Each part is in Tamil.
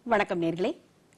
வணக்கம் நேர்களே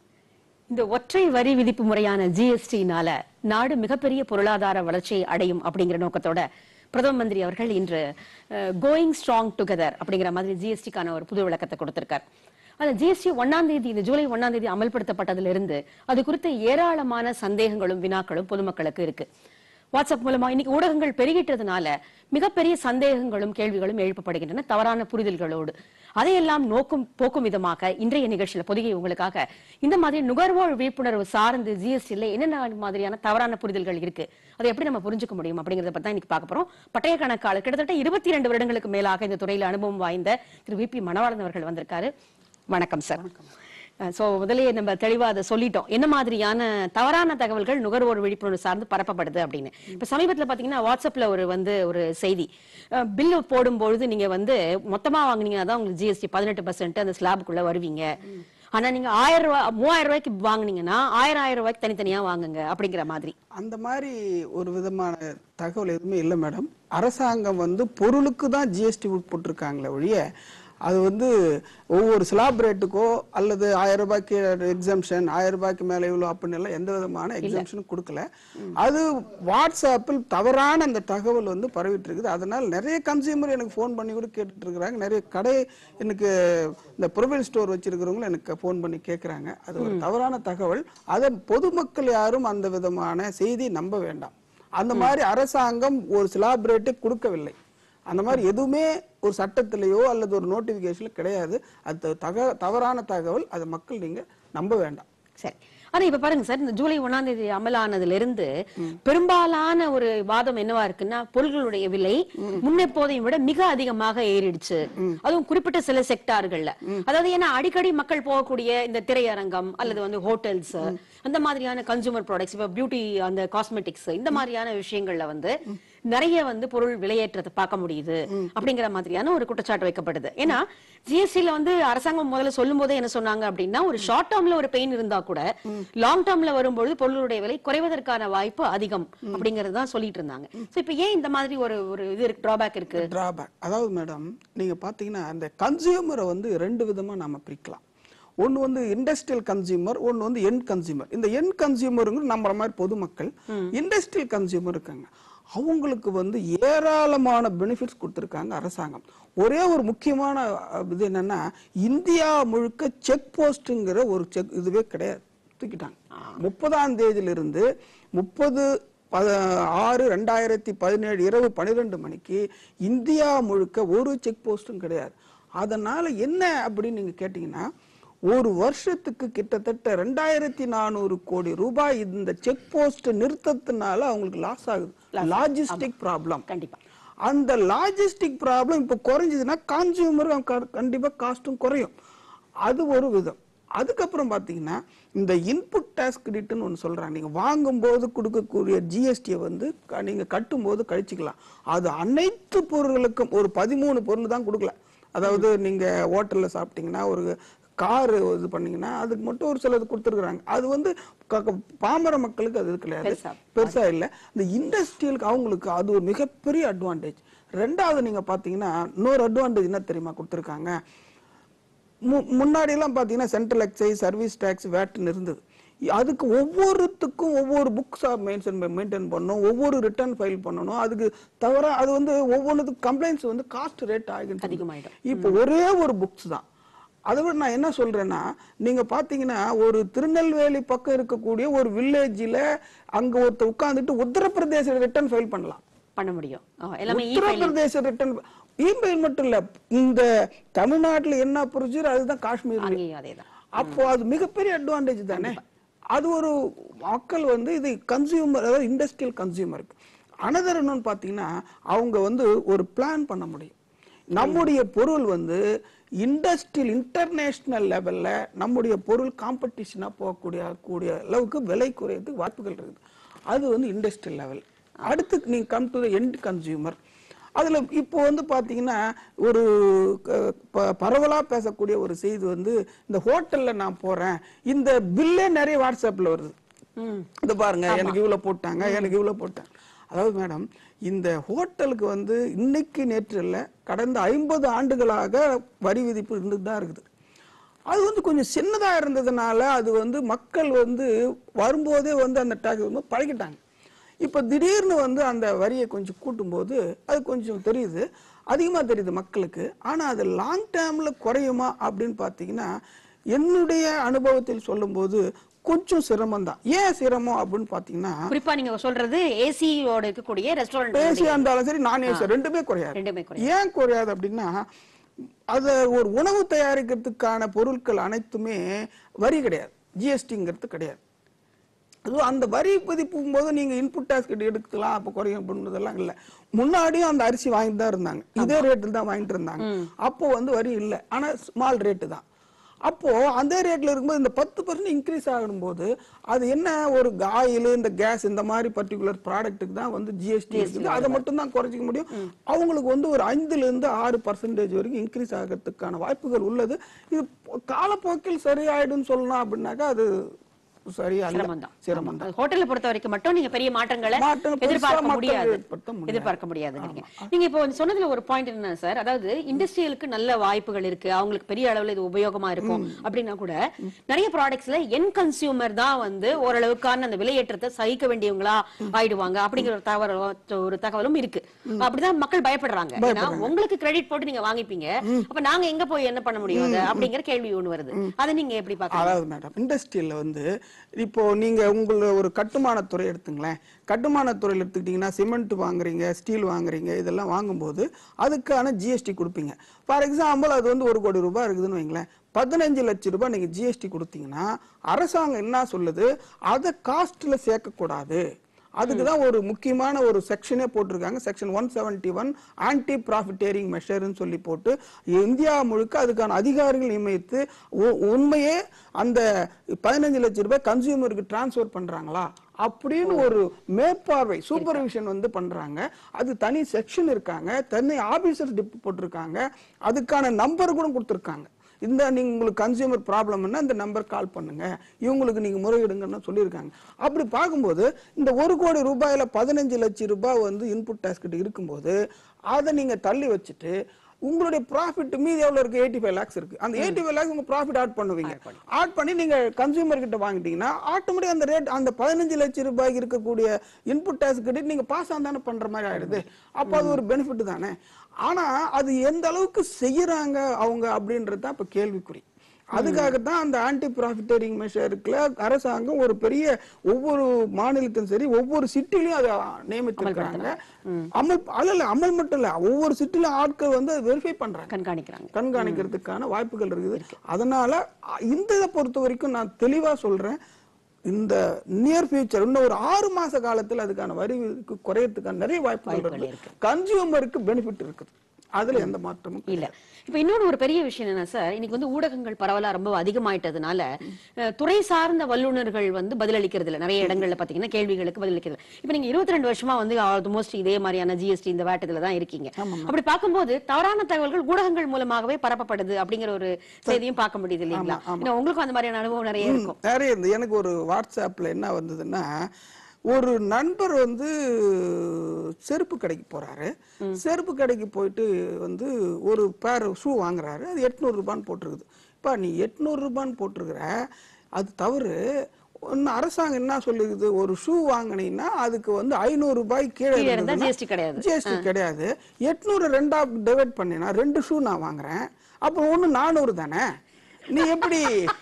இந்த ஒற்றை வரி விதிப்பு முறையான ஜிஎஸ்டினால நாடு மிகப்பெரிய பொருளாதார வளர்ச்சியை அடையும் அப்படிங்கிற நோக்கத்தோட பிரதம மந்திரி அவர்கள் இன்று கோயிங் ஸ்ட்ராங் டுகெதர் அப்படிங்கிற மாதிரி ஜிஎஸ்டிக்கான ஒரு புது விளக்கத்தை கொடுத்திருக்கார் அந்த ஜிஎஸ்டி ஒன்னாம் தேதி இந்த ஜூலை ஒன்னாம் தேதி அமல்படுத்தப்பட்டதிலிருந்து அது குறித்த ஏராளமான சந்தேகங்களும் வினாக்களும் பொதுமக்களுக்கு இருக்கு வாட்ஸ்அப் மூலமா இன்னைக்கு ஊடகங்கள் பெருகிட்டதுனால மிகப்பெரிய சந்தேகங்களும் கேள்விகளும் எழுப்பப்படுகின்றன தவறான புரிதல்களோடு அதையெல்லாம் நோக்கும் போக்கும் விதமாக இன்றைய நிகழ்ச்சியில பொதிகை உங்களுக்காக இந்த மாதிரி நுகர்வோர் விழிப்புணர்வு சார்ந்து ஜிஎஸ்டில என்னென்ன மாதிரியான தவறான புரிதல்கள் இருக்கு அதை எப்படி நம்ம புரிஞ்சுக்க முடியும் அப்படிங்கறத பத்தி தான் இன்னைக்கு பார்க்க போறோம் பட்டய கணக்காளர் கிட்டத்தட்ட இருபத்தி இரண்டு வருடங்களுக்கு மேலாக இந்த துறையில அனுபவம் வாய்ந்த திரு வி பி மணவாளன் அவர்கள் வந்திருக்காரு வணக்கம் சார் சோ முதலே நம்ம தெளிவா அதை சொல்லிட்டோம் என்ன மாதிரியான தவறான தகவல்கள் நுகர்வோர் விழிப்புணர்வு சார்ந்து பரப்பப்படுது அப்படின்னு இப்ப சமீபத்துல பாத்தீங்கன்னா வாட்ஸ்அப்ல ஒரு வந்து ஒரு செய்தி பில்லு போடும்பொழுது நீங்க வந்து மொத்தமா வாங்குனீங்கன்னா தான் உங்களுக்கு ஜிஎஸ்டி பதினெட்டு பர்சன்ட் அந்த ஸ்லாபுக்குள்ள வருவீங்க ஆனா நீங்க ஆயிரம் ரூபாய் மூவாயிரம் ரூபாய்க்கு வாங்குனீங்கன்னா ஆயிரம் ஆயிரம் ரூபாய்க்கு தனித்தனியா வாங்குங்க அப்படிங்கிற மாதிரி அந்த மாதிரி ஒரு விதமான தகவல் எதுவுமே இல்லை மேடம் அரசாங்கம் வந்து பொருளுக்கு தான் ஜிஎஸ்டி போட்டிருக்காங்களே ஒழிய அது வந்து ஒவ்வொரு ஸ்லாப் ரேட்டுக்கோ அல்லது ஆயிரம் ரூபாய்க்கு எக்ஸம்ஷன் ஆயிரம் ரூபாய்க்கு மேலே இவ்வளோ அப்படின்னு எல்லாம் எந்த விதமான எக்ஸம்ஷனும் கொடுக்கல அது வாட்ஸ்அப்பில் தவறான அந்த தகவல் வந்து பரவிட்டு இருக்குது அதனால் நிறைய கன்சியூமர் எனக்கு ஃபோன் பண்ணி கூட கேட்டுட்டு இருக்கிறாங்க நிறைய கடை எனக்கு இந்த ப்ரொவைல் ஸ்டோர் வச்சிருக்கிறவங்களும் எனக்கு ஃபோன் பண்ணி கேட்குறாங்க அது ஒரு தவறான தகவல் அதை பொதுமக்கள் யாரும் அந்த விதமான செய்தி நம்ப வேண்டாம் அந்த மாதிரி அரசாங்கம் ஒரு ஸ்லாப் ரேட்டை கொடுக்கவில்லை அந்த மாதிரி எதுவுமே ஒரு சட்டத்திலேயோ அல்லது ஒரு நோட்டிபிகேஷன்ல கிடையாது அது தக தவறான தகவல் அதை மக்கள் நீங்க நம்ப வேண்டாம் சரி ஆனா இப்ப பாருங்க சார் இந்த ஜூலை ஒண்ணாம் தேதி அமலானதுல இருந்து பெரும்பாலான ஒரு வாதம் என்னவா இருக்குன்னா பொருள்களுடைய விலை முன்னெப்போதையும் விட மிக அதிகமாக ஏறிடுச்சு அதுவும் குறிப்பிட்ட சில செக்டார்கள்ல அதாவது ஏன்னா அடிக்கடி மக்கள் போகக்கூடிய இந்த திரையரங்கம் அல்லது வந்து ஹோட்டல்ஸ் அந்த மாதிரியான கன்சூமர் ப்ராடக்ட்ஸ் இப்ப பியூட்டி அந்த காஸ்மெட்டிக்ஸ் இந்த மாதிரியான விஷயங்கள்ல வந்து நிறைய வந்து பொருள் விலையேற்றத்தை பார்க்க முடியுது அப்படிங்கிற மாதிரியான ஒரு குற்றச்சாட்டு வைக்கப்படுது ஏன்னா ஜிஎஸ்டில வந்து அரசாங்கம் முதல்ல சொல்லும் போதே என்ன சொன்னாங்க அப்படின்னா ஒரு ஷார்ட் டேர்ம்ல ஒரு பெயின் இருந்தா கூட லாங் டேர்ம்ல வரும்பொழுது பொருளுடைய விலை குறைவதற்கான வாய்ப்பு அதிகம் அப்படிங்கறது தான் சொல்லிட்டு இருந்தாங்க சோ இப்ப ஏன் இந்த மாதிரி ஒரு ஒரு இது இருக்கு டிராபேக் இருக்கு டிராபேக் அதாவது மேடம் நீங்க பாத்தீங்கன்னா அந்த கன்சியூமரை வந்து ரெண்டு விதமா நாம பிரிக்கலாம் ஒன்னு வந்து இண்டஸ்ட்ரியல் கன்சியூமர் ஒன்னு வந்து என் கன்சியூமர் இந்த என் கன்சியூமருங்க நம்மள மாதிரி பொதுமக்கள் இண்டஸ்ட்ரியல் கன்சியூமர் இருக்காங்க அவங்களுக்கு வந்து ஏராளமான பெனிஃபிட்ஸ் கொடுத்துருக்காங்க அரசாங்கம் ஒரே ஒரு முக்கியமான அஹ், இது என்னன்னா இந்தியா முழுக்க செக் போஸ்ட்டுங்கிற ஒரு செக் இதுவே கிடையாது தூக்கிட்டாங்க முப்பதாம் தேதியிலிருந்து முப்பது பத- ஆறு ரெண்டாயிரத்தி பதினேழு இரவு பன்னிரெண்டு மணிக்கு இந்தியா முழுக்க ஒரு செக் போஸ்டும் கிடையாது அதனால என்ன அப்படின்னு நீங்க கேட்டீங்கன்னா ஒரு வருஷத்துக்கு கிட்டத்தட்ட ரெண்டாயிரத்தி நானூறு கோடி ரூபாய் இந்த செக் போஸ்ட் நிறுத்தத்தினால அவங்களுக்கு லாஸ் ஆகுது லாஜிஸ்டிக் ப்ராப்ளம் கண்டிப்பா அந்த லாஜிஸ்டிக் ப்ராப்ளம் இப்போ குறைஞ்சதுன்னா கான்சியூமர் கண்டிப்பா காஸ்ட்டும் குறையும் அது ஒரு விதம் அதுக்கப்புறம் பார்த்தீங்கன்னா இந்த இன்புட் டேக்ஸ் கிரெடிட்னு ஒன்று சொல்றாங்க நீங்க வாங்கும்போது கொடுக்கக்கூடிய ஜிஎஸ்டியை வந்து க- நீங்க கட்டும்போது கழிச்சிக்கலாம் அது அனைத்து பொருட்களுக்கும் ஒரு பதிமூணு பொருள் தான் கொடுக்கல அதாவது நீங்க ஹோட்டல்ல சாப்பிட்டீங்கன்னா ஒரு கார் இது பண்ணீங்கன்னா அதுக்கு மட்டும் ஒரு சிலது கொடுத்துருக்குறாங்க அது வந்து க- க- பாமர மக்களுக்கு அது கிடையாது பெருசா. பெருசா இல்ல இந்த இண்டஸ்ட்ரியலுக்கு அவங்களுக்கு அது ஒரு மிகப்பெரிய அட்வான்டேஜ் ரெண்டாவது நீங்க பாத்தீங்கன்னா இன்னொரு அட்வான்டேஜ் என்ன தெரியுமா கொடுத்துருக்காங்க மு- முன்னாடி எல்லாம் பாத்தீங்கன்னா சென்ட்ரல் எக்ஸைஸ் சர்வீஸ் டேக்ஸ் வேட்னு இருந்தது அதுக்கு ஒவ்வொருத்துக்கும் ஒவ்வொரு புக்ஸ் மெயின்டைன் மெயின்டைன் பண்ணணும் ஒவ்வொரு ரிட்டர்ன் ஃபைல் பண்ணணும் அதுக்கு தவிர அது வந்து ஒவ்வொன்றுத்துக்கும் கம்ப்ளைண்ட்ஸ் வந்து காஸ்ட் ரேட் ஆகிட்டு அதிகமாயிடும். இப்போ ஒரே ஒரு புக்ஸ் தான் அதை விட நான் என்ன சொல்றேன்னா நீங்க பாத்தீங்கன்னா ஒரு திருநெல்வேலி பக்கம் இருக்கக்கூடிய ஒரு வில்லேஜ்ல அங்க ஒருத்தர் உட்கார்ந்துட்டு உத்தரப்பிரதேச ரிட்டர்ன் ஃபைல் பண்ணலாம் பண்ண முடியும் ஆ, எல்லாமே இ ஃபைலிங் உத்தரப்பிரதேச ரிட்டர்ன் இமெயில் மட்டும் இல்ல இந்த தமிழ்நாட்டுல என்ன ப்ரொசீஜர் அதுதான் காஷ்மீர் அங்கேயும் அதேதான் அப்போ அது மிகப்பெரிய அட்வான்டேஜ் தானே அது ஒரு மக்கள் வந்து இது கன்சியூமர் அதாவது இண்டஸ்ட்ரியல் கன்சியூமருக்கு அனதர் என்னன்னு பார்த்தீங்கன்னா அவங்க வந்து ஒரு பிளான் பண்ண முடியும் நம்முடைய பொருள் வந்து இண்டஸ்ட்ரியல் இன்டர்நேஷனல் லெவல்ல நம்முடைய பொருள் காம்படிஷனா போகக்கூடிய கூடிய அளவுக்கு விலை குறையறதுக்கு வாய்ப்புகள் இருக்குது அது வந்து இண்டஸ்ட்ரியல் லெவல் அடுத்து நீங்க கம் டு எண்ட் கன்சியூமர் அதுல இப்போ வந்து பாத்தீங்கன்னா ஒரு க- ப- பரவலா பேசக்கூடிய ஒரு செய்தி வந்து இந்த ஹோட்டல்ல நான் போறேன் இந்த பில்லே நிறைய வாட்ஸ்அப்ல வருது ம் இந்த பாருங்க எனக்கு இவ்வளவு போட்டாங்க எனக்கு இவ்வளவு போட்டாங்க அதாவது மேடம் இந்த ஹோட்டலுக்கு வந்து இன்னைக்கு நேற்று இல்ல கடந்த ஐம்பது ஆண்டுகளாக வரி விதிப்பு இருந்துட்டு தான் இருக்குது அது வந்து கொஞ்சம் சின்னதா இருந்ததுனால அது வந்து மக்கள் வந்து வரும்போதே வந்து அந்த டேக்ஸ் வந்து பழகிட்டாங்க இப்போ திடீர்னு வந்து அந்த வரியை கொஞ்சம் கூட்டும்போது அது கொஞ்சம் தெரியுது அதிகமா தெரியுது மக்களுக்கு ஆனா அது லாங் டேர்ம்ல குறையுமா அப்படின்னு பார்த்தீங்கன்னா என்னுடைய அனுபவத்தில் சொல்லும்போது கொஞ்சம் சிரமம் தான் ஏன் சிரமம் அப்படின்னு பார்த்தீங்கன்னா குறிப்பா நீங்க சொல்றது ஏசியோட இருக்கக்கூடிய ரெஸ்டாரண்ட் ஏசியா இருந்தாலும் சரி நான் ஏசி ரெண்டுமே குறையாது ரெண்டுமே குறையும் ஏன் குறையாது அப்படின்னா அது ஒரு உணவு தயாரிக்கிறதுக்கான பொருட்கள் அனைத்துமே வரி கிடையாது ஜிஎஸ்டிங்கிறது கிடையாது அதுவும் அந்த வரி பதிப்பும் போது நீங்க இன்புட் டாக்ஸ் எடுக்கலாம் அப்ப குறையும் அப்படின்றதெல்லாம் இல்ல முன்னாடியும் அந்த அரிசி வாங்கிட்டு தான் இருந்தாங்க இதே ரேட்டில் தான் வாங்கிட்டு இருந்தாங்க அப்போ வந்து வரி இல்லை ஆனா ஸ்மால் ரேட்டு தான் அப்போ அந்த ரேட்ல இருக்கும்போது இந்த பத்து பர்சன்ட் இன்க்ரீஸ் ஆகும்போது அது என்ன ஒரு ஆயில் இந்த கேஸ் இந்த மாதிரி பர்டிகுலர் ப்ராடக்ட்டுக்கு தான் வந்து ஜிஎஸ்டி இருக்குது அதை மட்டும் தான் குறைச்சிக்க முடியும் அவங்களுக்கு வந்து ஒரு ஐந்துல இருந்து ஆறு பர்சன்டேஜ் வரைக்கும் இன்க்ரீஸ் ஆகிறதுக்கான வாய்ப்புகள் உள்ளது இது காலப்போக்கில் சரியாயிடும் சொல்லலாம் அப்படின்னாக்கா அது சரியா இல்ல. சிரமம் தான் சிரமம் தான் ஹோட்டல்ல பொறுத்த வரைக்கும் மட்டும் நீங்க பெரிய மாற்றங்களை மாற்றம் பெருசா எதிர்பார்க்க மாற்றம் முடியாது ஏற்படுத்த முடியாது. எதிர்பார்க்க முடியாதுங்கிறீங்க நீங்க இப்போ சொன்னதுல ஒரு பாயிண்ட் என்ன சார் அதாவது இண்டஸ்ட்ரியலுக்கு நல்ல வாய்ப்புகள் இருக்கு அவங்களுக்கு பெரிய அளவுல இது உபயோகமா இருக்கும் அப்படின்னா கூட நிறைய ப்ராடக்ட்ஸ்ல என் கன்சியூமர் தான் வந்து ஓரளவுக்கான அந்த விலையேற்றத்தை சகிக்க வேண்டியவங்களா ஆயிடுவாங்க அப்படிங்கிற ஒரு தகவல் ஒரு தகவலும் இருக்கு அப்படிதான் மக்கள் பயப்படுறாங்க ஏன்னா உங்களுக்கு கிரெடிட் போட்டு நீங்க வாங்கிப்பீங்க அப்ப நாங்க எங்க போய் என்ன பண்ண முடியும் அதை அப்படிங்கிற கேள்வி ஒண்ணு வருது அதை நீங்க எப்படி பாக்க அதாவது மேடம் இண்டஸ்ட்ரியில வந்து இப்போ நீங்க உங்கள ஒரு கட்டுமான துறை எடுத்துங்களேன் கட்டுமான துறையில் எடுத்துக்கிட்டீங்கன்னா சிமெண்ட் வாங்குறீங்க ஸ்டீல் வாங்குறீங்க இதெல்லாம் வாங்கும்போது அதுக்கான ஜிஎஸ்டி கொடுப்பீங்க ஃபார் எக்ஸாம்பிள் அது வந்து ஒரு கோடி ரூபாய் இருக்குதுன்னு வைங்களேன் பதினஞ்சு லட்சம் ரூபாய் நீங்க ஜிஎஸ்டி கொடுத்தீங்கன்னா அரசாங்கம் என்ன சொல்லுது அதை காஸ்ட்ல சேர்க்கக்கூடாது அதுக்கு தான் ஒரு முக்கியமான ஒரு செக்ஷனே போட்டிருக்காங்க section one seventy one anti profiteering மெஷர்னு சொல்லி போட்டு இந்தியா முழுக்க அதுக்கான அதிகாரிகள் நியமித்து உ- உண்மையே அந்த பதினஞ்சு லட்சம் ரூபாய் கன்சியூமருக்கு டிரான்ஸ்ஃபர் பண்றாங்களா அப்படின்னு ஒரு மேற்பார்வை சூப்பர்விஷன் வந்து பண்றாங்க அது தனி செக்ஷன் இருக்காங்க தனி ஆபீசர் டிப் போட்டிருக்காங்க அதுக்கான நம்பர் கூட கொடுத்துருக்காங்க இந்த நீங்க உங்களுக்கு கன்சியூமர் ப்ராப்ளம்னா இந்த நம்பர் கால் பண்ணுங்க இவங்களுக்கு நீங்க முறையிடுங்கன்னு சொல்லியிருக்காங்க அப்படி பார்க்கும்போது இந்த ஒரு கோடி ரூபாயில பதினஞ்சு லட்சம் ரூபாய் வந்து இன்புட் டேக்ஸ் கிட்ட இருக்கும்போது அதை நீங்க தள்ளி வச்சுட்டு உங்களுடைய ப்ராஃபிட் மீதி எவ்வளவு இருக்கு எயிட்டி ஃபைவ் லேக்ஸ் இருக்கு அந்த எயிட்டி ஃபைவ் லேக்ஸ் உங்க ப்ராஃபிட் ஆட் பண்ணுவீங்க ஆட் பண்ணி நீங்க கன்சியூமர் கிட்ட வாங்கிட்டீங்கன்னா ஆட்டோமேட்டிக் அந்த ரேட் அந்த பதினஞ்சு லட்சம் ரூபாய்க்கு இருக்கக்கூடிய இன்புட் டேக்ஸ் கிட்ட நீங்க பாஸ் ஆன் தானே பண்ற மாதிரி ஆயிடுது அப்போ அது ஒரு பெனிஃபிட் தானே ஆனா அது எந்த அளவுக்கு செய்யறாங்க அவங்க அப்படின்றது தான் இப்ப கேள்விக்குறி அதுக்காகத்தான் அந்த ஆன்டி ப்ராஃபிட்டரிங் மெஷருக்குல அரசாங்கம் ஒரு பெரிய ஒவ்வொரு மாநிலத்திலும் சரி ஒவ்வொரு சிட்டிலையும் அதை நியமித்திருக்கிறாங்க அமல் அல்ல அமல் மட்டும் இல்ல ஒவ்வொரு சிட்டிலும் ஆட்கள் வந்து வெரிஃபை பண்றாங்க கண்காணிக்கிறாங்க கண்காணிக்கிறதுக்கான வாய்ப்புகள் இருக்குது அதனால அ, இந்த இதை பொறுத்த வரைக்கும் நான் தெளிவா சொல்றேன் இந்த நியர் ஃபியூச்சர் இன்னும் ஒரு ஆறு மாச காலத்துல அதுக்கான வரி விதிப்பு குறையறதுக்கான நிறைய வாய்ப்புகள் வாய்ப்புகள் இருக்கு கன்சியூமருக்கு பெனிஃபிட் இருக்குது அதுல எந்த மாற்றமும் இல்ல இப்ப இன்னொரு ஒரு பெரிய விஷயம் என்ன சார் இன்னைக்கு வந்து ஊடகங்கள் பரவலா ரொம்ப அதிகமாயிட்டதுனால அஹ், துறை சார்ந்த வல்லுநர்கள் வந்து பதிலளிக்கிறது இல்ல நிறைய இடங்கள்ல பாத்தீங்கன்னா கேள்விகளுக்கு பதிலளிக்கிறது இல்ல. இப்ப நீங்க இருபத்தி ரெண்டு வருஷமா வந்து ஆல்மோஸ்ட் இதே மாதிரியான ஜிஎஸ்டி இந்த வேட் இதுல தான் இருக்கீங்க அப்படி பார்க்கும்போது தவறான தகவல்கள் ஊடகங்கள் மூலமாகவே பரப்பப்படுது அப்படிங்கிற ஒரு செய்தியும் பார்க்க முடியுது இல்லைங்களா ஏன்னா உங்களுக்கும் அந்த மாதிரியான அனுபவம் நிறைய இருக்கும் நிறைய இருந்து எனக்கு ஒரு வாட்ஸ்அப்ல என்ன வந்ததுன்னா ஒரு நண்பர் வந்து செருப்பு கடைக்கு போறாரு செருப்பு கடைக்கு போயிட்டு வந்து ஒரு பேர் ஷூ வாங்குறாரு அது எட்நூறு ரூபான்னு போட்டிருக்குது இப்ப நீ எட்நூறு ரூபான்னு போட்டிருக்கிற அது தவறு ஒன்னு அரசாங்கம் என்ன சொல்லுது ஒரு ஷூ வாங்கினீங்கன்னா அதுக்கு வந்து ஐநூறு ரூபாய் கீழே கீழே இருந்தா இருந்ததுன்னா GST கிடையாது. ஜிஎஸ்டி கிடையாது எட்நூறு ரெண்டா டிவைட் பண்ணினா ரெண்டு ஷூ நான் வாங்குறேன் அப்போ ஒண்ணு நானூறு தானே நீ எப்படி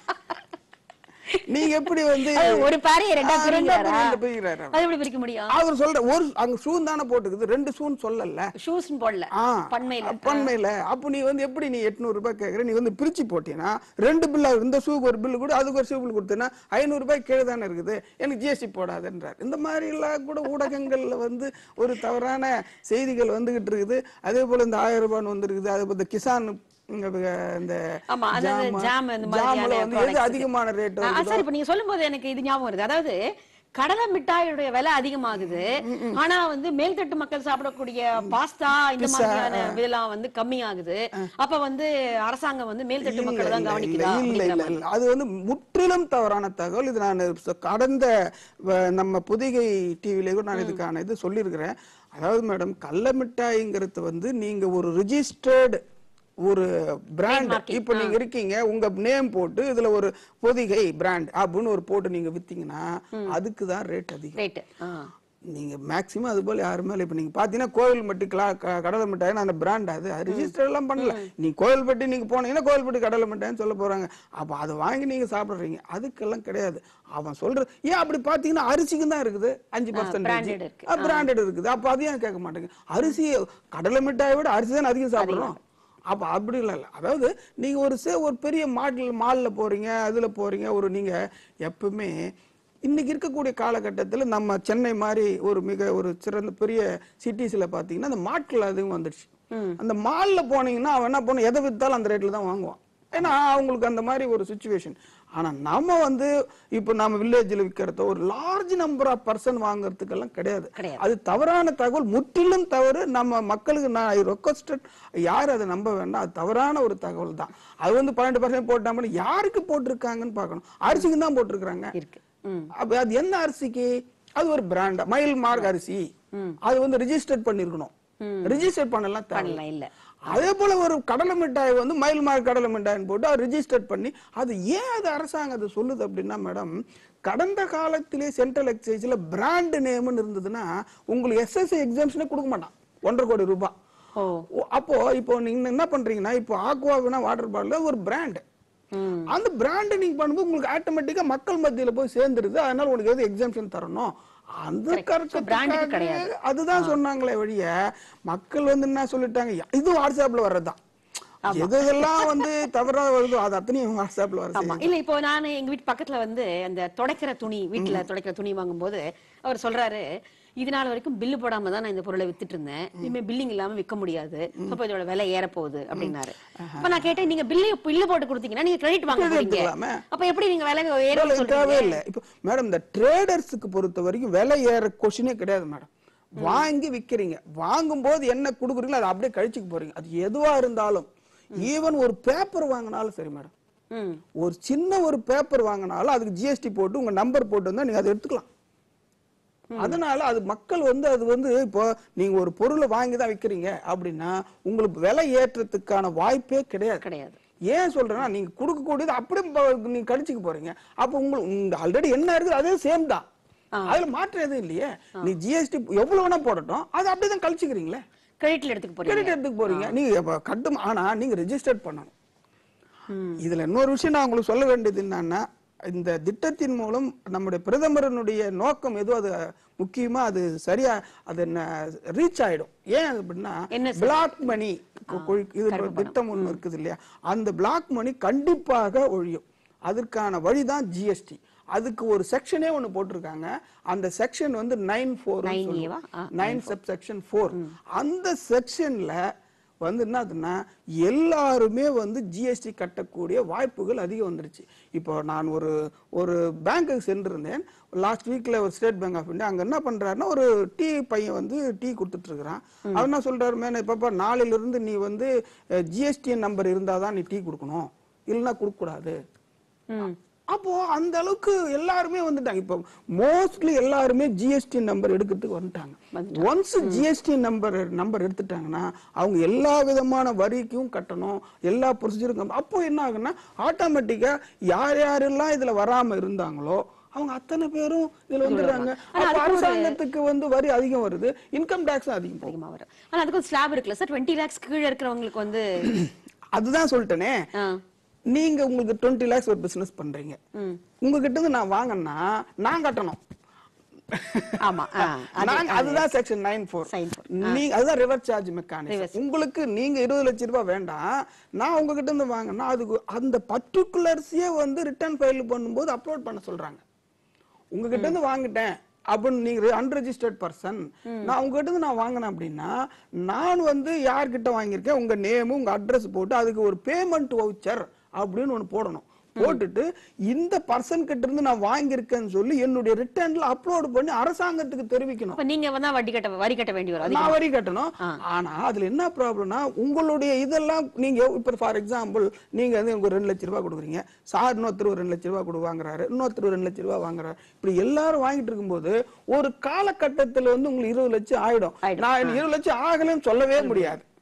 நீ எப்படி வந்து அது ஒரு பாறையை ரெண்டா ஆ, ரெண்டா பிரிக்கிறாரா? பிரிக்கிறாரு, பிரிக்கிறாரு. அது எப்படி பிரிக்க முடியும் அவர் சொல்ற ஒரு அங்க ஷூ தானே போட்டுக்குது ரெண்டு ஷூன்னு சொல்லல ஷூஸ் போடல ஆ, பண்மையில பண்மையில அப்ப நீ வந்து எப்படி நீ எட்நூறு ரூபாய் கேக்குற நீ வந்து பிரிச்சு போட்டீங்கன்னா ரெண்டு பில்லா இந்த ஷூக்கு ஒரு பில்லு கூட அதுக்கு ஒரு ஷூ பில் கொடுத்தேன்னா ஐநூறு ரூபாய் கீழே தானே இருக்குது எனக்கு ஜிஎஸ்டி போடாதுன்றார் இந்த மாதிரி எல்லாம் கூட ஊடகங்கள்ல வந்து ஒரு தவறான செய்திகள் வந்துகிட்டு இருக்குது அதே போல இந்த ஆயிரம் ரூபான்னு வந்துருக்குது அதே போல இந்த கிசான் இங்க இந்த ஆமா அதாவது ஜாம- ஜாம் இந்த ஜாம்ல மாதிரியான வந்து எது products அதிகமான ரேட் ஆ, சார் இப்ப நீங்க சொல்லும்போது எனக்கு இது ஞாபகம் வருது அதாவது கடலை மிட்டாயோட விலை அதிகமாகுது ஆனா வந்து மேல்தட்டு மக்கள் சாப்பிடக்கூடிய பாஸ்தா இந்த மாதிரியான விலைலாம் வந்து கம்மியாகுது அப்ப வந்து அரசாங்கம் வந்து மேல்தட்டு மக்கள் தான் இல்ல, கவனிக்குதா இல்ல, இல்ல, அப்படிங்கிற இல்ல, இல்ல. அது வந்து முற்றிலும் தவறான தகவல் இது நான் ச- கடந்த வ- நம்ம புதிகை டிவில கூட நான் இதுக்கான இது சொல்லியிருக்கிறேன் அதாவது மேடம் கள்ள மிட்டாய்ங்கிறது வந்து நீங்க ஒரு ரிஜிஸ்டர்டு ஒரு பிராண்ட் Trademarking. இப்போ நீங்க இருக்கீங்க உங்க நேம் போட்டு இதுல ஒரு பொதிகை பிராண்ட் அப்படின்னு ஒரு போட்டு நீங்க வித்தீங்கன்னா அதுக்கு தான் ரேட் அதிகம் ரேட்டு நீங்க மேக்ஸிமம் அது போல யாருமே இல்லை இப்போ நீங்க பாத்தீங்கன்னா கோவில்பட்டி கிளா- க- கடலை மிட்டாய்னு அந்த பிராண்ட் அது அது ரிஜிஸ்டர் எல்லாம் பண்ணல நீ கோவில்பட்டி நீங்க போனீங்கன்னா கோவில்பட்டி கடலை மிட்டாய்னு சொல்ல போறாங்க அப்ப அதை வாங்கி நீங்க சாப்பிடுறீங்க அதுக்கெல்லாம் கிடையாது அவன் சொல்றது ஏன் அப்படி பாத்தீங்கன்னா அரிசிக்கு தான் இருக்குது அஞ்சு branded பர்சன்டேஜ் இருக்கு. பிராண்டட் இருக்குது அப்ப அது ஏன் கேட்க மாட்டேங்க அரிசி கடலை மிட்டாயை விட அரிசி தான் அதிகம் சாப்பிடுறோம் அப்ப அப்படி இல்ல இல்ல அதாவது நீங்க ஒரு சே ஒரு பெரிய மாடல் மால்ல போறீங்க அதுல போறீங்க ஒரு நீங்க எப்பவுமே இன்னைக்கு இருக்கக்கூடிய காலகட்டத்துல நம்ம சென்னை மாதிரி ஒரு மிக ஒரு சிறந்த பெரிய சிட்டிஸ்ல பாத்தீங்கன்னா அந்த மாட்கள் அதிகம் வந்துடுச்சு அந்த மால்ல போனீங்கன்னா அவன் என்ன பண்ணும் எதை வித்தாலும் அந்த ரேட்ல தான் வாங்குவான் ஏன்னா அவங்களுக்கு அந்த மாதிரி ஒரு சுச்சுவேஷன் ஆனா நம்ம வந்து இப்போ நம்ம வில்லேஜ்ல விற்கிறத ஒரு லார்ஜ் நம்பர் ஆஃப் பர்சன் வாங்குறதுக்கெல்லாம் கிடையாது கிடையாது. அது தவறான தகவல் முற்றிலும் தவறு நம்ம மக்களுக்கு நான் ரெக்வஸ்டட் யார் அதை நம்ப வேண்டாம் அது தவறான ஒரு தகவல் தான் அது வந்து பன்னெண்டு பர்சன்ட் போட்டாமல் யாருக்கு போட்டிருக்காங்கன்னு பார்க்கணும் அரிசிக்கு தான் போட்டிருக்காங்க இருக்கு ம் அப்ப அது என்ன அரிசிக்கு அது ஒரு பிராண்ட் மயில் மார்க் அரிசி அது வந்து ரிஜிஸ்டர் பண்ணிருக்கணும் ரிஜிஸ்டர் பண்ணலாம் தேவை பண்ணலாம் இல்ல அதே போல ஒரு கடலை மிட்டாய் வந்து மயில் மார்க் கடலை மிட்டாய்னு போட்டு அவர் ரிஜிஸ்டர் பண்ணி அது ஏன் அது அரசாங்கம் அது சொல்லுது அப்படின்னா மேடம் கடந்த காலத்திலே சென்ட்ரல் எக்ஸைஸ்ல பிராண்ட் நேம்னு இருந்ததுன்னா உங்களுக்கு எஸ்எஸ்சி எக்ஸாம்ஷனே கொடுக்க மாட்டான் ஒன்றரை கோடி ரூபாய் ஓ ஓ, அப்போ இப்போ நீங்க என்ன பண்றீங்கன்னா இப்போ ஆக்வாவினா வாட்டர் பாட்டில் ஒரு பிராண்ட் ம் அந்த பிராண்ட் நீங்க பண்ணும்போது உங்களுக்கு ஆட்டோமேட்டிக்கா மக்கள் மத்தியில போய் சேர்ந்துருது அதனால உனக்கு எது எக்ஸாம்ஷன் தரணும் அந்த So, brand க்கு கருத்துக்காக கிடையாது. அதுதான் சொன்னாங்களே வழிய மக்கள் வந்து என்ன சொல்லிட்டாங்க இது வாட்ஸ்அப்ல வர்றதுதான் எது எதெல்லாம் வந்து தவறா வருதோ அது அத்தனையும் வாட்ஸ்அப்ல வர ஆமா இல்ல இப்போ நான் எங்க வீட்டு பக்கத்துல வந்து அந்த துடைக்கிற துணி வீட்டுல துடைக்கிற துணி வாங்கும்போது அவர் சொல்றாரு இது நாள் வரைக்கும் பில்லு போடாம தான் நான் இந்த பொருளை வித்துட்டு இருந்தேன் இனிமே பில்லிங் இல்லாம விற்க முடியாது அப்ப இதோட விலை ஏற போகுது அப்படின்னாரு அப்ப நான் கேட்டேன் நீங்க பில்லு பில்லு போட்டு கொடுத்தீங்கன்னா நீங்க கிரெடிட் வாங்க Credit போறீங்க எடுத்துக்கலாமே. அப்ப எப்படி நீங்க விலை ஏற இல்ல, தேவையே சொல்றீங்க இல்ல இப்போ மேடம் இந்த ட்ரேடர்ஸுக்கு பொறுத்த வரைக்கும் விலை ஏற கொஷினே கிடையாது மேடம் வாங்கி விக்கிறீங்க வாங்கும்போது என்ன கொடுக்குறீங்களோ அதை அப்படியே கழிச்சுக்க போறீங்க அது எதுவா இருந்தாலும் ஈவன் ஒரு பேப்பர் வாங்கினாலும் சரி மேடம் ம் ஒரு சின்ன ஒரு பேப்பர் வாங்கினாலும் அதுக்கு ஜிஎஸ்டி போட்டு உங்க நம்பர் போட்டு வந்தா நீங்க அதை எடுத்துக்கலாம் அதனால அது மக்கள் வந்து அது வந்து இப்போ நீங்க ஒரு பொருளை வாங்கி தான் விக்கிறீங்க அப்படின்னா உங்களுக்கு விலை ஏற்றத்துக்கான வாய்ப்பே கிடையாது கிடையாது ஏன் சொல்றேன்னா நீங்க கொடுக்கக்கூடியது அப்படியே ப- நீங்க கடிச்சுக்க போறீங்க அப்ப உங்களுக்கு ஆல்ரெடி என்ன இருக்குது அதே சேம் தான் அதுல மாற்றம் எதுவும் இல்லையே நீ ஜிஎஸ்டி எவ்வளவு வேணா போடட்டும் அதை அப்படியே தான் கழிச்சுக்கிறீங்களே கிரெடிட்ல எடுத்துக்க போறீங்க கிரெடிட் எடுத்துக்க போறீங்க நீங்க இப்ப கட்டும் ஆனா நீங்க ரெஜிஸ்டர் பண்ணணும் ம். இதுல இன்னொரு விஷயம் நான் உங்களுக்கு சொல்ல வேண்டியது என்னன்னா இந்த திட்டத்தின் மூலம் நம்முடைய பிரதமரனுடைய நோக்கம் எதுவும் அது முக்கியமா அது சரியா அது ரீச் ஆயிடும் ஏன் அப்படின்னா என்ன sir? பிளாக் மணி இது ஒரு திட்டம் ஒண்ணு இருக்குது இல்லையா அந்த பிளாக் மணி கண்டிப்பாக ஒழியும் அதற்கான வழிதான் ஜிஎஸ்டி அதுக்கு ஒரு செக்ஷனே ஒண்ணு போட்டிருக்காங்க அந்த செக்ஷன் வந்து நைன் ஃபோர் 9A வா? ஆ, நைன் சப் செக்ஷன் ஃபோர் அந்த செக்ஷன்ல வந்து என்னதுன்னா எல்லாருமே வந்து ஜிஎஸ்டி கட்டக்கூடிய வாய்ப்புகள் அதிகம் வந்துருச்சு இப்போ நான் ஒரு ஒரு பேங்க்குக்கு சென்றிருந்தேன் லாஸ்ட் வீக்ல ஒரு ஸ்டேட் பேங்க் ஆஃப் இந்தியா அங்க என்ன பண்றாருன்னா ஒரு டீ பையன் வந்து டீ கொடுத்துட்டு இருக்கிறான் அவர் என்ன சொல்றாரு மேன இப்பப்பா நாளையில இருந்து நீ வந்து ஜிஎஸ்டி நம்பர் இருந்தாதான் நீ டீ கொடுக்கணும் இல்லைன்னா கொடுக்க கூடாது ம் அப்போ அந்த அளவுக்கு எல்லாருமே வந்துட்டாங்க இப்போ மோஸ்ட்லி எல்லாருமே ஜிஎஸ்டி நம்பர் எடுக்கிறதுக்கு வந்துட்டாங்க ஒன்ஸ் ஜிஎஸ்டி நம்பர் நம்பர் எடுத்துட்டாங்கன்னா அவங்க எல்லா விதமான வரிக்கும் கட்டணும் எல்லா ப்ரொசீஜருக்கும் அப்போ என்ன ஆகுன்னா ஆட்டோமேட்டிக்கா யார் யாரெல்லாம் இதுல வராம இருந்தாங்களோ அவங்க அத்தனை பேரும் இதுல வந்துடுறாங்க ஆனா அப்ப அதுக்கு ஒரு- அரசாங்கத்துக்கு வந்து வரி அதிகம் வருது இன்கம் டேக்ஸும் அதிகம் போகும் அதிகமா வரும் ஆனா அதுக்கு ஒரு ஸ்லாப் இருக்குல்ல சார் டுவெண்ட்டி லேக்ஸ் கீழே இருக்கிறவங்களுக்கு வந்து அதுதான் சொல்லிட்டேனே ஆ, நீங்க உங்களுக்கு டுவெண்ட்டி லேக்ஸ் ஒரு பிசினஸ் பண்றீங்க ம். உங்ககிட்ட இருந்து நான் வாங்கினா நான் கட்டணும் ஆமா ஆ, அது- நான் அதுதான் section nine four Sign four. நீங்க அதுதான் ரிவர்ஸ் சார்ஜ் மெக்கானிசம் உங்களுக்கு நீங்க இருபது லட்சம் ரூபாய் வேண்டாம் நான் உங்ககிட்ட இருந்து வாங்கினா அதுக்கு அந்த பர்டிகுலர்ஸையே வந்து ரிட்டர்ன் ஃபைல் பண்ணும்போது அப்லோட் பண்ண சொல்றாங்க உங்ககிட்ட இருந்து வாங்கிட்டேன் அப்படின்னு நீங்க அன்ரெஜிஸ்டர்ட் பர்சன் நான் உங்ககிட்ட இருந்து நான் வாங்கினேன் அப்படின்னா நான் வந்து யார்கிட்ட வாங்கியிருக்கேன் உங்க நேம் உங்க அட்ரஸ் போட்டு அதுக்கு ஒரு பேமெண்ட் வவுச்சர் அப்படின்னு ஒன்னு போடணும் போட்டுட்டு இந்த பர்சன் கிட்ட இருந்து நான் வாங்கியிருக்கேன்னு சொல்லி என்னுடைய ரிட்டர்ன்ல அப்லோட் பண்ணி அரசாங்கத்துக்கு தெரிவிக்கணும் அப்ப நீங்க வந்தா வட்டி கட்ட வரி கட்ட வேண்டி வரும் அதிகமா. நான் வரி கட்டணும் ஆனா அதுல என்ன ப்ராப்ளம்னா உங்களுடைய இதெல்லாம் நீங்க இப்ப ஃபார் எக்ஸாம்பிள் நீங்க வந்து எனக்கு ஒரு ரெண்டு லட்சம் ரூபாய் கொடுக்குறீங்க சார் இன்னொருத்தர் ஒரு ரெண்டு லட்சம் ரூபாய் கொடு வாங்குறாரு இன்னொருத்தர் ஒரு ரெண்டு லட்சம் ரூபாய் வாங்குறாரு இப்படி எல்லாரும் வாங்கிட்டு இருக்கும்போது ஒரு காலகட்டத்துல வந்து உங்களுக்கு இருபது லட்சம் ஆயிடும் ஆயிடும். நான் இருபது லட்சம் ஆகலைன்னு சொல்லவே முடியாது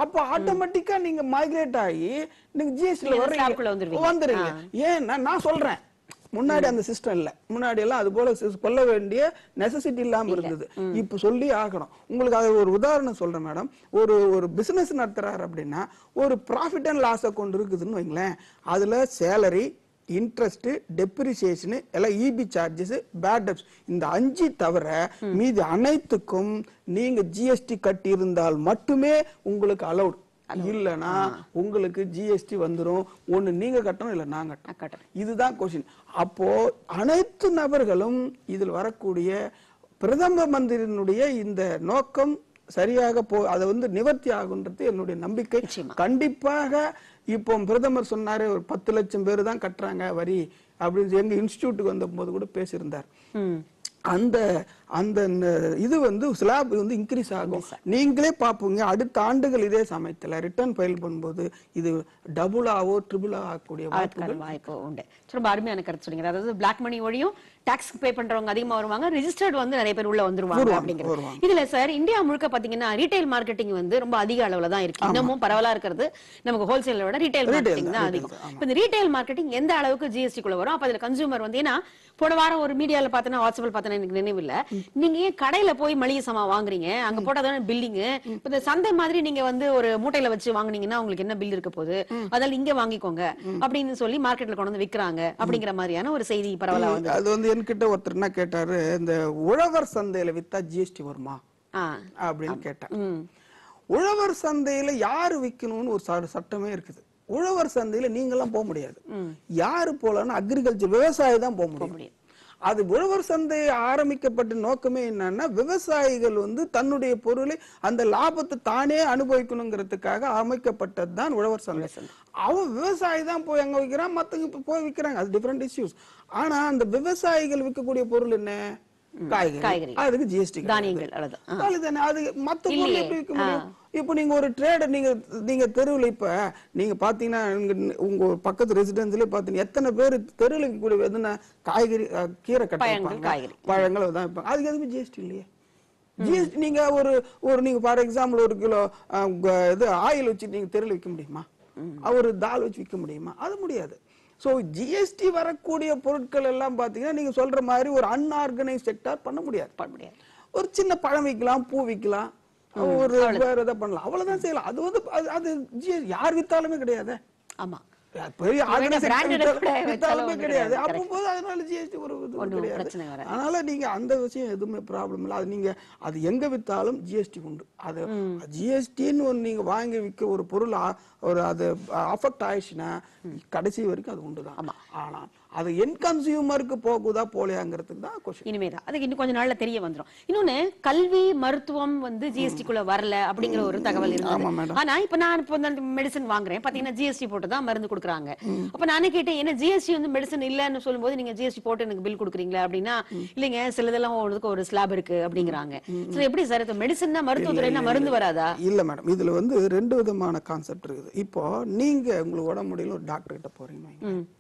அப்போ ஆட்டோமேட்டிக்கா நீங்க மைக்ரேட் ஆகி நீங்க ஜிஎஸ்டில நீங்க slab க்குள்ள வர்றீங்க வந்துருவீங்க. வந்துருங்க ஏன்னா நான் சொல்றேன் முன்னாடி அந்த சிஸ்டம் இல்ல முன்னாடி எல்லாம் அது போல sis- கொள்ள வேண்டிய நெசசிட்டி இல்லாம இருந்தது இப்ப சொல்லி ஆகணும் உங்களுக்கு அது ஒரு உதாரணம் சொல்றேன் மேடம் ஒரு ஒரு பிசினஸ் நடத்துறாரு அப்படின்னா ஒரு ப்ராஃபிட் அண்ட் லாஸ் அக்கௌண்ட் இருக்குதுன்னு வைங்களேன் அதுல சேலரி இன்ட்ரெஸ்ட் டெப்ரிசியேஷன் எல்லாம் இபி சார்ஜஸ் பேட் டெப்ஸ் இந்த அஞ்சு தவிர மீதி அனைத்துக்கும் நீங்க ஜிஎஸ்டி கட்டி இருந்தால் மட்டுமே உங்களுக்கு அலௌட் இல்லனா உங்களுக்கு ஜிஎஸ்டி வந்துரும் ஒண்ணு நீங்க கட்டணும் இல்ல நான் கட்டணும் கட்டணும். இதுதான் கொஸ்டின் அப்போ அனைத்து நபர்களும் இதில் வரக்கூடிய பிரதம மந்திரியினுடைய இந்த நோக்கம் சரியாக போ அதை வந்து நிவர்த்தி ஆகுன்றது என்னுடைய நம்பிக்கை நிச்சயமா. கண்டிப்பாக இப்போ பிரதமர் சொன்னாரு ஒரு பத்து லட்சம் பேர் தான் கட்டுறாங்க வரி அப்படின்னு எங்க இன்ஸ்டிடியூட்டுக்கு வந்த போது கூட பேசியிருந்தார் ம். அந்த அந்த ந- இது வந்து ஸ்லாப் வந்து இன்க்ரீஸ் ஆகும் நீங்களே பாப்பீங்க அடுத்த ஆண்டுகள் இதே சமயத்துல ரிட்டர்ன் ஃபைல் பண்ணும்போது இது டபுள் ஆவோ ட்ரிபிள் ஆகக்கூடிய வாய்ப்புகள் ஆட்கள் வாய்ப்பு உண்டு ரொம்ப அருமையான கருத்து சொன்னீங்க அதாவது பிளாக் மணி ஒழியும் டாக்ஸ் பே பண்றவங்க அதிகமா வருவாங்க ரெஜிஸ்டர்ட் வந்து நிறைய பேர் உள்ள வந்துருவாங்க வருவாங்க, அப்படிங்கிறது வருவாங்க. இதுல சார் இந்தியா முழுக்க பாத்தீங்கன்னா ரீட்டைல் மார்க்கெட்டிங் வந்து ரொம்ப அதிக அளவுல தான் இருக்கு இன்னமும் பரவலா இருக்கிறது நமக்கு ஹோல்சேல விட ரீட்டைல் Retail மார்க்கெட்டிங் தான், தான் retail அதிகம் தான், இப்ப இந்த ரீட்டைல் மார்க்கெட்டிங் எந்த அளவுக்கு ஜிஎஸ்டி குள்ள வரும் அப்ப அதுல கன்சூமர் வந்து ஏன்னா போன வாரம் ஒரு மீடியால பார்த்தேன்னா வாட்ஸ்அப்ல பார்த்தேன்னா எனக்கு நினைவில்ல நீங்க ஏன் கடையில போய் மளிகை சாமான் வாங்குறீங்க அங்க போட்டாதானே பில்லிங் இப்ப இந்த சந்தை மாதிரி நீங்க வந்து ஒரு மூட்டையில வச்சு வாங்குனீங்கன்னா உங்களுக்கு என்ன பில் இருக்க போகுது அதனால இங்க வாங்கிக்கோங்க அப்படின்னு சொல்லி மார்க்கெட்ல கொண்டு வந்து விக்கிறாங்க அப்படிங்கிற மாதிரியான ஒரு செய்தி பரவலா வந்து அது வந்து என்கிட்ட ஒருத்தர் என்ன கேட்டாரு இந்த உழவர் சந்தையில வித்தா ஜிஎஸ்டி வருமா ஆ அப்படின்னு கேட்டார் ம் உழவர் சந்தையில யாரு விக்கணும்னு ஒரு ச- சட்டமே இருக்குது உழவர் சந்தையில நீங்கெல்லாம் போக முடியாது யாரு போலன்னா அக்ரிகல்ச்சர் விவசாயி தான் போக முடியும் முடியும். அது உழவர் சந்தை ஆரம்பிக்கப்பட்ட நோக்கமே என்னன்னா விவசாயிகள் வந்து தன்னுடைய பொருளை அந்த லாபத்தை தானே அனுபவிக்கணுங்கிறதுக்காக அமைக்கப்பட்டது தான் உழவர் சந்தை அவன் விவசாயி தான் போய் அங்க விற்கிறான் மத்தவங்க இப்ப போய் விற்கிறாங்க அது டிஃபரெண்ட் இஷ்யூஸ் ஆனா அந்த விவசாயிகள் விற்கக்கூடிய பொருள் என்ன காய்கறி காய்கறி. அதுக்கு ஜிஎஸ்டி தானியங்கள் அவ்வளவுதான் ஆ. தானே அது மத்த பொருள் இல்லையே. எப்படி விற்க முடியும் இப்போ நீங்க ஒரு ட்ரேடர் நீங்க நீங்க தெருவுல இப்ப நீங்க பாத்தீங்கன்னா இங்க உங்க பக்கத்து ரெசிடென்ஸ்ல பாத்தீங்கன்னா எத்தனை பேர் தெருவுல விற்கக்கூடிய எதுனா காய்கறி அஹ், கீரை கட்ட பழங்கள், வைப்பாங்க. காய்கறி. பழங்கள் தான் வைப்பாங்க அதுக்கு எதுவுமே ஜிஎஸ்டி இல்லையே ஜிஎஸ்டி நீங்க ஒரு ஒரு நீங்க ஃபார் எக்ஸாம்பிள் ஒரு கிலோ அஹ், க- இது ஆயில் வச்சு நீங்க தெருவுல விற்க முடியுமா ஒரு தால் வச்சு விற்க முடியுமா அது முடியாது சோ ஜிஎஸ்டி வரக்கூடிய பொருட்கள் எல்லாம் பாத்தீங்கன்னா நீங்க சொல்ற மாதிரி ஒரு அன்ஆர்கனைஸ் செக்டார் பண்ண முடியாது பண்ண முடியாது ஒரு சின்ன பழம் விற்கலாம் பூ விற்கலாம் ஒரு வேற எதை பண்ணலாம் அவ்வளவுதான் செய்யலாம் அது வந்து அது- அது GS யார் வித்தாலுமே கிடையாது ஆமா பெரிய organized branded வித்தா- கூட வித்தாலுமே வச்சாலும் கிடையாது கிடையாது. அப்போது அதனால ஜிஎஸ்டி ஒரு இது ஒண்ணும் கிடையாது பிரச்சனை வராது. அதனால நீங்க அந்த விஷயம் எதுவுமே ப்ராப்ளம் இல்லை அது நீங்க அது எங்க வித்தாலும் ஜிஎஸ்டி உண்டு அது ஜிஎஸ்டின்னு ஒன்று நீங்க வாங்கி விற்க ஒரு பொருள் ஆ- ஒரு அது அஃபெக்ட் ஆயிடுச்சுன்னா கடைசி வரைக்கும் அது உண்டு தான் ஆனா அது என் கன்சியூமருக்கு போகுதா போலையாங்கிறதுக்கு தான் கொஸ்டின் இனிமேதான் அதுக்கு இன்னும் கொஞ்ச நாள்ல தெரிய வந்துரும் இன்னொன்னு கல்வி மருத்துவம் வந்து ஜிஎஸ்டி குள்ள வரல அப்படிங்கிற ஒரு தகவல் ஆமா, இருந்தது madam. ஆனா இப்ப நான் இப்போ இந்த மெடிசன் வாங்குறேன் பாத்தீங்கன்னா ஜிஎஸ்டி போட்டு தான் மருந்து கொடுக்குறாங்க அப்ப நானே கேட்டேன் என்ன ஜிஎஸ்டி வந்து மெடிசன் இல்லன்னு சொல்லும்போது நீங்க ஜிஎஸ்டி போட்டு எனக்கு பில் கொடுக்குறீங்களா அப்படின்னா இல்லைங்க சிலதெல்லாம் ஒவ்வொருத்துக்கு ஒரு ஸ்லாப் இருக்கு அப்படிங்கிறாங்க சரி எப்படி சார் இப்ப மெடிசன்னா மருத்துவத்துறைனா மருந்து வராதா இல்ல மேடம் இதுல வந்து ரெண்டு விதமான கான்செப்ட் இருக்குது இப்போ நீங்க உங்களுக்கு உடம்பு முடியல ஒரு டாக்டர் கிட்ட போறீங்க வைங்க. ம்.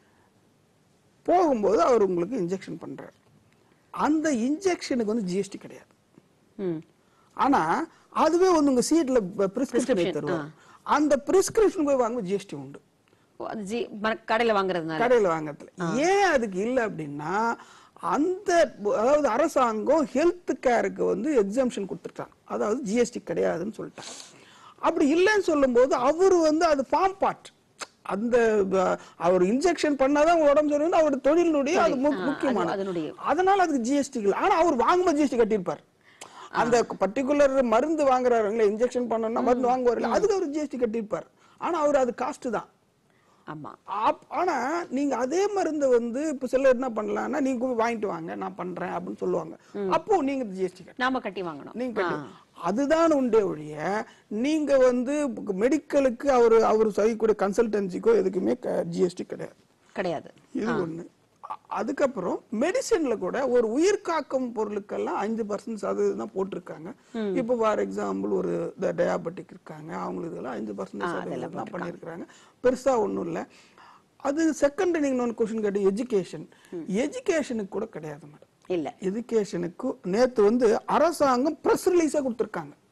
போகும்போது அவர் உங்களுக்கு இன்ஜெக்ஷன் பண்றாரு அந்த இன்ஜெக்ஷனுக்கு வந்து ஜிஎஸ்டி கிடையாது ம் ஆனா அதுவே வந்து உங்க சீட்ல பிரிஸ்கிரிப்ஷன் தருவாங்க அந்த பிரிஸ்கிரிப்ஷன் போய் வாங்க ஜிஎஸ்டி உண்டு ஓ, அது ஜி மர- கடையில வாங்குறதுனால கடையில வாங்கறதுல ஏன் அதுக்கு இல்ல அப்படின்னா அந்த அதாவது அரசாங்கம் ஹெல்த் கேருக்கு வந்து எக்ஸாம்ஷன் கொடுத்துருக்காங்க அதாவது ஜிஎஸ்டி கிடையாதுன்னு சொல்லிட்டாங்க அப்படி இல்லைன்னு சொல்லும்போது அவர் வந்து அது ஃபார்ம் பார்ட் அந்த அஹ், அவர் இன்ஜெக்ஷன் பண்ணாதான் உங்க உடம்பு சரியும் அவர் தொழிலுடைய அது மு- ஆ, முக்கியமான அது- அதனுடைய அதனால அதுக்கு ஜிஎஸ்டி இல்லை ஆனா அவர் வாங்கும்போது ஜிஎஸ்டி கட்டியிருப்பார் அந்த பர்டிகுலர் மருந்து வாங்குறாருங்களே இன்ஜெக்ஷன் பண்ணணும்னா மருந்து வாங்குவார் அதுக்கு அவர் ஜிஎஸ்டி கட்டியிருப்பார் ஆனா அவர் அது காஸ்ட் தான் ஆமா ஆப்- ஆனா நீங்க அதே மருந்தை வந்து இப்ப சிலர் என்ன பண்ணலாம்னா நீங்க போய் வாங்கிட்டு வாங்க நான் பண்றேன் அப்படின்னு சொல்லுவாங்க அப்போ நீங்க ஜிஎஸ்டி கட்ட நாம கட்டி வாங்கணும் நீங்க கட்டி அதுதான் உண்டே ஒழிய நீங்க வந்து மெடிக்கலுக்கு அவர் அவர் செய்யக்கூடிய கன்சல்டன்சிக்கோ எதுக்குமே ஜிஎஸ்டி கிடையாது கிடையாது இது ஒண்ணு அ- அதுக்கப்புறம் மெடிசன்ல கூட ஒரு உயிர் காக்கும் பொருளுக்கெல்லாம் அஞ்சு பர்சன்ட் சதவீதம் தான் போட்டிருக்காங்க இப்போ ஃபார் எக்ஸாம்பிள் ஒரு டயாபெட்டிக் இருக்காங்க அவங்களுக்கு இதெல்லாம் அஞ்சு பர்சன்ட் சதவீதம் தான் பண்ணியிருக்கிறாங்க பெருசா ஒண்ணும் இல்ல அது செகண்ட் நீங்க இன்னொன்று கொஸ்டின் கேட்டீங்க எஜுகேஷன் எஜுகேஷனுக்கு கூட கிடையாது மேடம் இல்ல எஜுகேஷனுக்கு நேத்து வந்து அரசாங்கம் பிரஸ் ரிலீஸா கொடுத்துருக்காங்க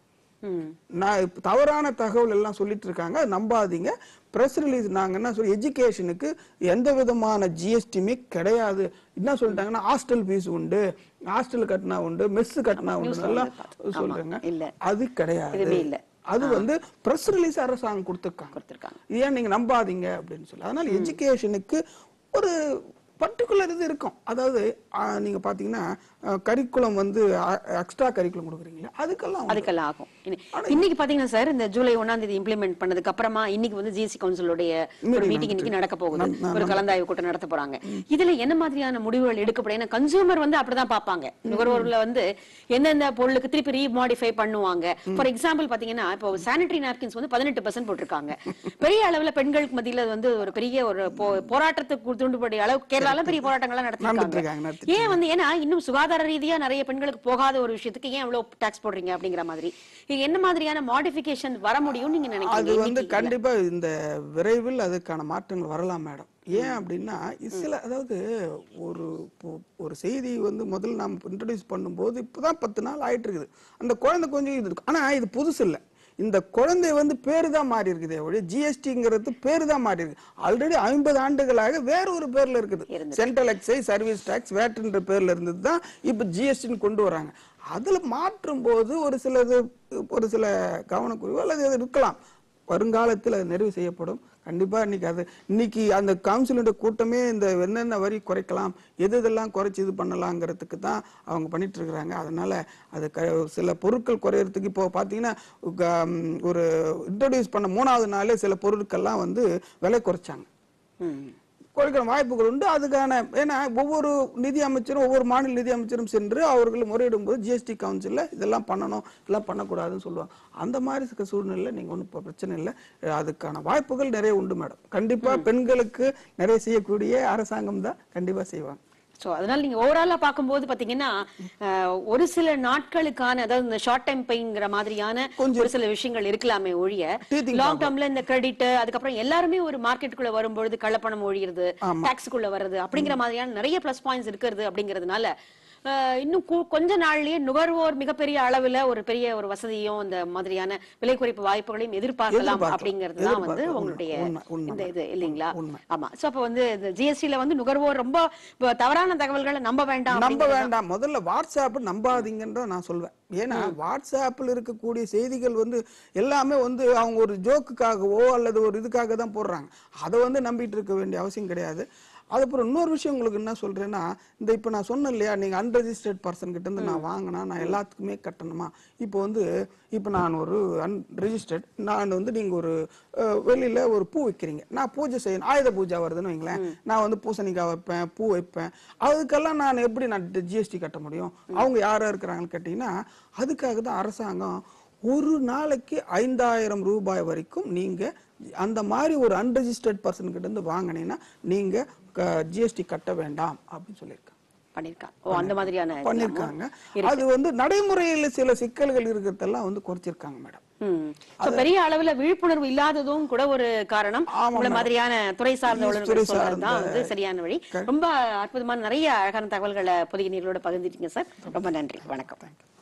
நான் இப்ப தவறான தகவல் எல்லாம் சொல்லிட்டு இருக்காங்க அது நம்பாதீங்க பிரஸ் ரிலீஸ் நாங்க என்ன சொல்லி எஜுகேஷனுக்கு எந்த விதமான ஜிஎஸ்டியுமே கிடையாது என்ன சொல்லிட்டாங்கன்னா ஹாஸ்டல் ஃபீஸ் உண்டு ஹாஸ்டல் கட்டினா உண்டு மெஸ் கட்டினா உண்டு எல்லாம் சொல்றாங்க இல்ல. அது கிடையாது எதுவுமே இல்ல. அது வந்து பிரஸ் ரிலீஸ் அரசாங்கம் கொடுத்துருக்காங்க கொடுத்திருக்காங்க. ஏன் நீங்க நம்பாதீங்க அப்படின்னு சொல்லி அதனால எஜுகேஷனுக்கு ஒரு பர்டிகுலர் இது இருக்கும் அதாவது ஆ, நீங்க பாத்தீங்கன்னா கரிக்குலம் வந்து எக்ஸ்ட்ரா கரிக்குலம் கொடுக்குறீங்களா அதுக்கெல்லாம் உண்டு. அதுக்கெல்லாம் ஆகும் இன்னி- இன்னைக்கு பாத்தீங்கன்னா சார் இந்த ஜூலை ஒண்ணாம் தேதி இம்ப்ளிமெண்ட் பண்ணதுக்கு அப்புறமா இன்னைக்கு வந்து ஜிஎஸ்டி கவுன்சிலுடைய ஒரு மீட்டிங் இன்னைக்கு நடக்க போகுது ஒரு கலந்தாய்வு கூட்டம் நடத்த போறாங்க இதுல என்ன மாதிரியான முடிவுகள் எடுக்கப்படும் ஏன்னா கன்சியூமர் வந்து அப்படிதான் பாப்பாங்க நுகர்வோர்ல வந்து எந்தெந்த பொருளுக்கு திருப்பி ரீமாடிஃபை பண்ணுவாங்க ஃபார் எக்ஸாம்பிள் பாத்தீங்கன்னா இப்போ சானிட்டரி நாப்கின்ஸ் வந்து பதினெட்டு பர்சன்ட் போட்டிருக்காங்க பெரிய அளவுல பெண்களுக்கு மத்தியில வந்து ஒரு பெரிய ஒரு போ- போராட்டத்துக்கு தூண்டுபடிய அளவு கேரளால பெரிய போராட்டங்கள்லாம் நடத்திட்டு நடத்திருக்காங்க இருக்காங்க, நடத்திட்டு ஏன் வந்து ஏன்னா இன்னும் சுகாதார ரீதியா நிறைய பெண்களுக்கு போகாத ஒரு விஷயத்துக்கு ஏன் இவ்வளவு டாக்ஸ் போடுறீங்க அப்படிங்கிற மாதிரி இது என்ன மாதிரியான மாடிஃபிகேஷன் வர முடியும்னு நீங்க அது நினைக்கிறீங்க வந்து இன்னைக்கு? கண்டிப்பா இந்த விரைவில் அதுக்கான மாற்றங்கள் வரலாம் மேடம் ஏன் அப்படின்னா சில அதாவது ஒரு இப்போ- ஒரு செய்தி வந்து முதல்ல நாம் இன்ட்ரடியூஸ் பண்ணும்போது இப்போதான் பத்து நாள் ஆயிட்டு இருக்குது அந்த குழந்தை கொஞ்சம் இது இருக்கு. ஆனா இது புதுசு இல்லை இந்த குழந்தை வந்து பேரு தான் மாறி இருக்குதே ஒழிய ஜிஎஸ்டிங்கிறது பேரு தான் மாறி இருக்கு ஆல்ரெடி ஐம்பது ஆண்டுகளாக வேற ஒரு பேர்ல இருக்குது இருந்தது. சென்ட்ரல் எக்ஸைஸ் சர்வீஸ் டாக்ஸ் வேட்ன்ற பேர்ல இருந்தது தான் இப்போ ஜிஎஸ்டின்னு கொண்டு வராங்க அதுல மாற்றும் போது ஒரு சில இது ஒரு சில கவனக்குறைவு அல்லது அது இருக்கலாம் வருங்காலத்தில் அது நிறைவு செய்யப்படும் கண்டிப்பா இன்னைக்கு அது இன்னைக்கு அந்த கவுன்சிலுடைய கூட்டமே இந்த என்னென்ன வரி குறைக்கலாம் எது இதெல்லாம் குறைச்சி இது பண்ணலாங்கிறதுக்கு தான் அவங்க பண்ணிட்டு இருக்கிறாங்க அதனால அது க சில பொருட்கள் குறையறதுக்கு இப்போ பார்த்தீங்கன்னா க- ம், ஒரு இன்ட்ரடியூஸ் பண்ண மூணாவது நாளே சில பொருட்கள்லாம் வந்து விலை குறைச்சாங்க ம். குறைக்கிற வாய்ப்புகள் உண்டு அதுக்கான ஏன்னா ஒவ்வொரு நிதி அமைச்சரும் ஒவ்வொரு மாநில நிதி அமைச்சரும் சென்று அவர்கள் முறையிடும் போது ஜிஎஸ்டி கவுன்சில்ல இதெல்லாம் பண்ணணும் இதெல்லாம் பண்ணக்கூடாதுன்னு சொல்லுவாங்க அந்த மாதிரி இருக்க சூழ்நிலை நீங்க ஒன்றும் இப்போ பிரச்சனை இல்லை அதுக்கான வாய்ப்புகள் நிறைய உண்டு மேடம் கண்டிப்பா பெண்களுக்கு நிறைய செய்யக்கூடிய அரசாங்கம் தான் கண்டிப்பா செய்வாங்க சோ அதனால நீங்க ஓவராலா பாக்கும்போது பாத்தீங்கன்னா அஹ், ஒரு சில நாட்களுக்கான அதாவது இந்த ஷார்ட் டைம் பெய்ங்கிற மாதிரியான ஒரு சில விஷயங்கள் இருக்கலாமே ஒழிய Teething லாங் டேர்ம்ல இந்த கிரெடிட் அதுக்கப்புறம் எல்லாருமே ஒரு மார்க்கெட்டுக்குள்ள வரும்பொழுது கள்ளப்பணம் ஒழியிறது டாக்ஸுக்குள்ள வர்றது அப்படிங்கிற மாதிரியான நிறைய பிளஸ் பாயிண்ட்ஸ் இருக்கிறது அப்படிங்கறதுனால அஹ், இன்னும் கு- கொஞ்ச நாள்லயே நுகர்வோர் மிகப்பெரிய அளவுல ஒரு பெரிய ஒரு வசதியும் இந்த மாதிரியான விலை குறைப்பு வாய்ப்புகளையும் எதிர்பார்க்கலாம் எதிர்பார்க்கலாம். அப்படிங்கிறது தான் வந்து எதிர்பார்க்கலாம். உங்களுடைய உண்மை, உண்மை, இந்த இது இல்லைங்களா உண்மை. ஆமா சோ அப்ப வந்து இந்த ஜிஎஸ்டில வந்து நுகர்வோர் ரொம்ப இப்ப தவறான தகவல்களை நம்ப வேண்டாம் நம்ப அப்படிங்கிறது வேண்டாம் முதல்ல வாட்ஸ்அப் நம்பாதீங்கன்னு தான் நான் சொல்வேன் ஏன்னா வாட்ஸ்அப்பில் இருக்கக்கூடிய செய்திகள் வந்து எல்லாமே வந்து அவங்க ஒரு ஜோக்குக்காகவோ அல்லது ஒரு இதுக்காக தான் போடுறாங்க அதை வந்து நம்பிட்டு இருக்க வேண்டிய அவசியம் கிடையாது அதுக்கப்புறம் இன்னொரு விஷயம் உங்களுக்கு என்ன சொல்றேன்னா இந்த இப்போ நான் சொன்னேன் இல்லையா நீங்க அன்ரெஜிஸ்டர்ட் பர்சன் கிட்ட இருந்து நான் வாங்கினா நான் எல்லாத்துக்குமே கட்டணுமா இப்போ வந்து இப்போ நான் ஒரு அன்ரெஜிஸ்டர்ட் நான் வந்து நீங்க ஒரு அஹ், வெளியில ஒரு பூ வைக்கிறீங்க நான் பூஜை செய்யணும் ஆயுத பூஜை வருதுன்னு வைங்களேன் நான் வந்து பூசணிக்காய் வைப்பேன் பூ வைப்பேன் அதுக்கெல்லாம் நான் எப்படி நான் ஜிஎஸ்டி கட்ட முடியும் அவங்க யாரா இருக்கிறாங்கன்னு கேட்டீங்கன்னா அதுக்காக தான் அரசாங்கம் ஒரு நாளைக்கு ஐந்தாயிரம் ரூபாய் வரைக்கும் நீங்க அந்த மாதிரி ஒரு அன்ரெஜிஸ்டர்ட் பர்சன் கிட்ட இருந்து வாங்கினீங்கன்னா நீங்க ஜிஎஸ்டி கட்ட வேண்டாம் அப்படின்னு சொல்லியிருக்காங்க பண்ணிருக்காங்க ஓ அந்த மாதிரியான இதெல்லாமா? பண்ணிருக்காங்க அது வந்து நடைமுறையில சில சிக்கல்கள் இருக்கிறதெல்லாம் வந்து குறைச்சிருக்காங்க மேடம் ம். So, பெரிய அளவுல விழிப்புணர்வு இல்லாததும் கூட ஒரு காரணம் ஆமா, உங்களை madam. மாதிரியான துறை சார்ந்த துறை உழவர்கள் சொல்றதுதான் சார்ந்த- வந்து சரியான வழி ரொம்ப அற்புதமான நிறைய அழகான தகவல்களை பொதுகினர்களோட பகிர்ந்துட்டீங்க சார் ரொம்ப நன்றி வணக்கம்